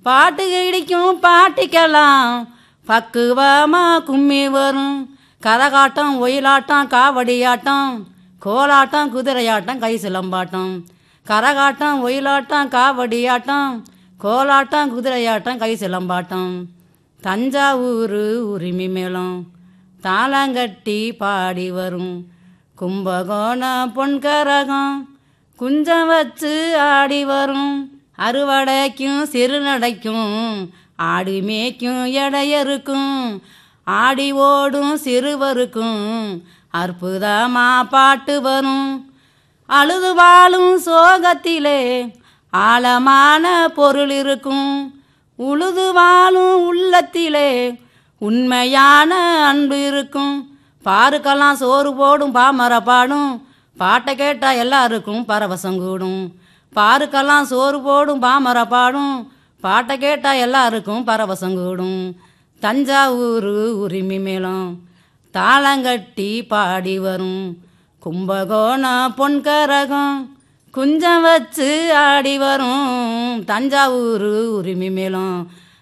பாட்டு இடிக்கும் பாட்டிக்கெல்லாம் பக்குவமா கும்மி வரும் கரகாட்டம் ஒயிலாட்டம் காவடியாட்டம் கோலாட்டம் குதிரையாட்டம் கை சிலம்பாட்டம் கரகாட்டம் ஒயிலாட்டம் காவடியாட்டம் கோலாட்டம் குதிரையாட்டம் கை சிலம்பாட்டம் தஞ்சாவூர் உரிமை மேளம் தாளங்கட்டி பாடி வரும் கும்பகோணம் பொன்கரகம் குஞ்சம் வச்சு ஆடி வரும் அறுவடைக்கும் சிறுநடைக்கும் ஆடி மேய்க்கும் எடையருக்கும் ஆடி ஓடும் சிறுவருக்கும் அற்புதமா பாட்டு வரும் அழுது வாழும் சோகத்திலே ஆழமான பொருள் இருக்கும் உழுது வாழும் உள்ளத்திலே உண்மையான அன்பு இருக்கும் பாருக்கெல்லாம் சோறு போடும் பாமர பாடும் பாட்டை கேட்டா எல்லாருக்கும் பரவசம் கூடும் பாருக்கெல்லாம் சோறு போடும் பாமர பாடும் பாட்டை கேட்டா எல்லாருக்கும் பரவசம் கூடும் தஞ்சாவூர் உரிமை மேளம் தாளங்கட்டி பாடி வரும் கும்பகோணம் பொன்கரகம் குஞ்சம் வச்சு ஆடி வரும் தஞ்சாவூர் உரிமை மேளம்